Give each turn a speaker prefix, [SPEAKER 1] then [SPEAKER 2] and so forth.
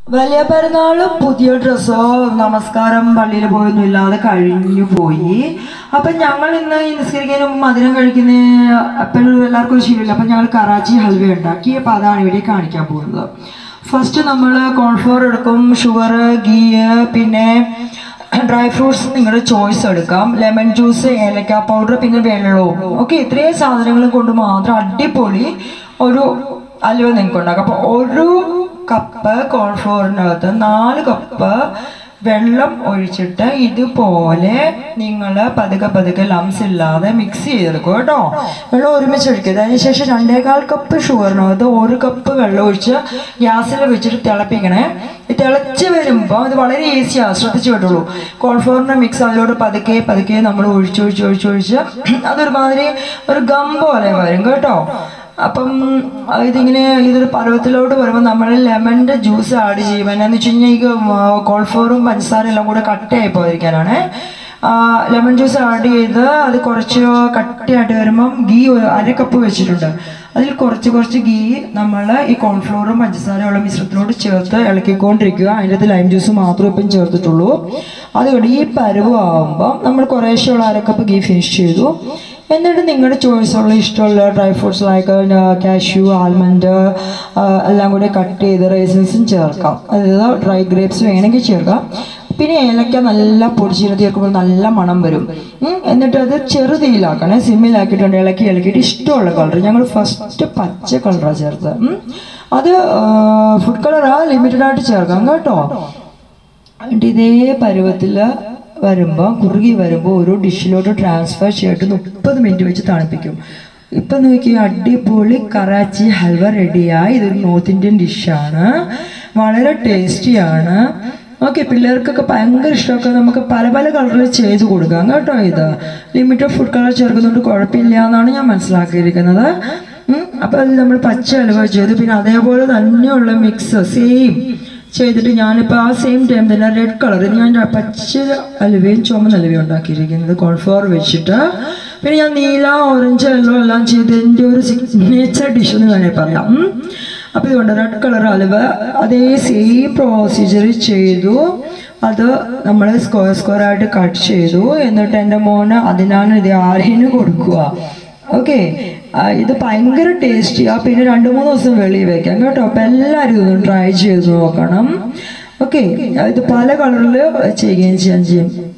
[SPEAKER 1] വലിയ പെരുന്നാളും പുതിയ ഡ്രസ്സോ നമസ്കാരം പള്ളിയിൽ പോയൊന്നും ഇല്ലാതെ കഴിഞ്ഞു പോയി അപ്പം ഞങ്ങൾ ഇന്ന് ഈ നിസ്കരിക്കാൻ മുമ്പ് മധുരം കഴിക്കുന്ന എപ്പോഴും എല്ലാവർക്കും ഒരു ശീലമില്ല അപ്പം ഞങ്ങൾ കറാച്ചി ഹൽവ ഉണ്ടാക്കി അപ്പം അതാണ് ഇവിടെ കാണിക്കാൻ പോകുന്നത് ഫസ്റ്റ് നമ്മൾ കോൺഫ്ലോർ എടുക്കും ഷുഗർ ഗീ പിന്നെ ഡ്രൈ ഫ്രൂട്ട്സ് നിങ്ങളുടെ ചോയ്സ് എടുക്കാം ലെമൺ ജ്യൂസ് ഏലക്ക പൗഡർ പിന്നെ വെള്ളവും ഓക്കെ ഇത്രയും സാധനങ്ങളും കൊണ്ട് മാത്രം അടിപൊളി ഒരു അലുവ നിങ്ങൾക്ക് ഉണ്ടാക്കാം അപ്പോൾ ഒരു കപ്പ് കോൺഫ്ലോറിനകത്ത് നാല് കപ്പ് വെള്ളം ഒഴിച്ചിട്ട് ഇതുപോലെ നിങ്ങൾ പതുക്കെ പതുക്കെ ലംസ് ഇല്ലാതെ മിക്സ് ചെയ്തെടുക്കും കേട്ടോ വെള്ളം ഒരുമിച്ച് ഒഴിക്കരുത് അതിനുശേഷം രണ്ടേകാൽ കപ്പ് ഷുഗറിനകത്ത് ഒരു കപ്പ് വെള്ളം ഒഴിച്ച് ഗ്യാസിൽ വെച്ചിട്ട് തിളപ്പിക്കണേ ഈ തിളച്ച് വരുമ്പോൾ ഇത് വളരെ ഈസിയാണ് ശ്രദ്ധിച്ച് വിട്ടുള്ളൂ കോൺഫ്ലോറിൻ്റെ മിക്സ് അതിലോട്ട് പതുക്കെ പതുക്കെ നമ്മൾ ഒഴിച്ചൊഴിച്ച് ഒഴിച്ചൊഴിച്ച് അതൊരുമാതിരി ഒരു ഗം പോലെ വരും കേട്ടോ അപ്പം ഇതിങ്ങനെ ഇതൊരു പർവ്വത്തിലോട്ട് വരുമ്പോൾ നമ്മൾ ലെമണിൻ്റെ ജ്യൂസ് ആഡ് ചെയ്യും എന്നാന്ന് വെച്ച് കഴിഞ്ഞാൽ ഈ കോൾഫ്ലോറും പഞ്ചസാരയും എല്ലാം കൂടെ കട്ടയായി പോയിരിക്കാനാണ് ലെമൺ ജ്യൂസ് ആഡ് ചെയ്ത് അത് കുറച്ച് കട്ടിയായിട്ട് വരുമ്പം ഗീ ഒരു അര കപ്പ് വെച്ചിട്ടുണ്ട് അതിൽ കുറച്ച് കുറച്ച് ഗീ നമ്മൾ ഈ കോൺഫ്ലോറും പഞ്ചസാരയും ഉള്ള മിശ്രിതത്തിലോട്ട് ചേർത്ത് ഇളക്കിക്കൊണ്ടിരിക്കുക അതിൻ്റെ അകത്ത് ലൈം ജ്യൂസ് മാത്രമേ ഇപ്പം ചേർത്തിട്ടുള്ളൂ അതുകൊണ്ട് ഈ പരുവാകുമ്പം നമ്മൾ കുറേശ്ശെയുള്ള അര കപ്പ് ഗീ ഫിനിഷ് ചെയ്തു എന്നിട്ട് നിങ്ങളുടെ ചോയ്സുള്ള ഇഷ്ടമുള്ള dry fruits like cashew almond എല്ലാം കൂടി കട്ട് ചെയ്ത് റൈസൻസും ചേർക്കാം അതായത് ഡ്രൈ ഗ്രേപ്സ് വേണമെങ്കിൽ ചേർക്കാം പിന്നെ ഏലക്ക നല്ല പൊടിച്ചിരുത്തി ചേർക്കുമ്പോൾ നല്ല മണം വരും ഉം, എന്നിട്ട് അത് ചെറുതീയിലാക്കണേ സിമ്മിലാക്കിയിട്ടുണ്ട് ഇളക്കി ഇളക്കിയിട്ട് ഇഷ്ടമുള്ള കളർ ഞങ്ങൾ ഫസ്റ്റ് പച്ച കളറാണ് ചേർത്തത് ഉം. അത് ഫുഡ് കളറാ ലിമിറ്റഡ് ആയിട്ട് ചേർക്കാം കേട്ടോ എന്നിട്ട് ഇതേ പരുവത്തിൽ വരുമ്പോൾ കുറുകി വരുമ്പോൾ ഒരു ഡിഷിലോട്ട് ട്രാൻസ്ഫർ ചെയ്തിട്ട് മുപ്പത് മിനിറ്റ് വെച്ച് തണുപ്പിക്കും ഇപ്പം നോക്കി അടിപൊളി കറാച്ചി ഹൽവ റെഡിയായി ഇതൊരു നോർത്ത് ഇന്ത്യൻ ഡിഷാണ് വളരെ ടേസ്റ്റിയാണ് ഓക്കെ പിള്ളേർക്കൊക്കെ ഭയങ്കര ഇഷ്ടമൊക്കെ നമുക്ക് പല പല കളറിൽ ചെയ്ത് കൊടുക്കാം കേട്ടോ ഇത് ലിമിറ്റഡ് ഫുഡ് കളർ ചേർക്കുന്നതുകൊണ്ട് കുഴപ്പമില്ല എന്നാണ് ഞാൻ മനസ്സിലാക്കിയിരിക്കുന്നത് അപ്പോൾ അത് നമ്മൾ പച്ച ഹൽവ ചെയ്തു പിന്നെ അതേപോലെ തന്നെയുള്ള മിക്സ് സെയിം ചെയ്തിട്ട് ഞാനിപ്പോൾ ആ സെയിം ടൈം തന്നെ റെഡ് കളർ ഞാൻ പച്ച അലുവയും ചുമന്ന അലുവയും ഉണ്ടാക്കിയിരിക്കുന്നത് കോൺഫ്ലവർ വെച്ചിട്ട് പിന്നെ ഞാൻ നീല ഓറഞ്ച് യെല്ലോ എല്ലാം ചെയ്ത് എൻ്റെ ഒരു സിഗ്നേച്ചർ ഡിഷ് എന്ന് വേണേൽ പറയാം ഉം. അപ്പോൾ ഇതുകൊണ്ട് റെഡ് കളർ അലുവ അതേ സെയിം പ്രൊസീജിയർ ചെയ്തു അത് നമ്മൾ സ്ക്വയർ സ്ക്വയർ ആയിട്ട് കട്ട് ചെയ്തു എന്നിട്ട് എൻ്റെ മോന് അതിനാണ് ഇത് ആരേന് കൊടുക്കുക ഓക്കെ ഇത് ഭയങ്കര ടേസ്റ്റിയാണ് പിന്നെ രണ്ട് മൂന്ന് ദിവസം വെളിയിൽ വെക്കാം കേട്ടോ അപ്പം എല്ലാവരും ഇതൊന്ന് ട്രൈ ചെയ്ത് നോക്കണം ഓക്കെ ഇത് പല കളറിൽ ചെയ്യുകയും ചെയ്യാൻ ചെയ്യും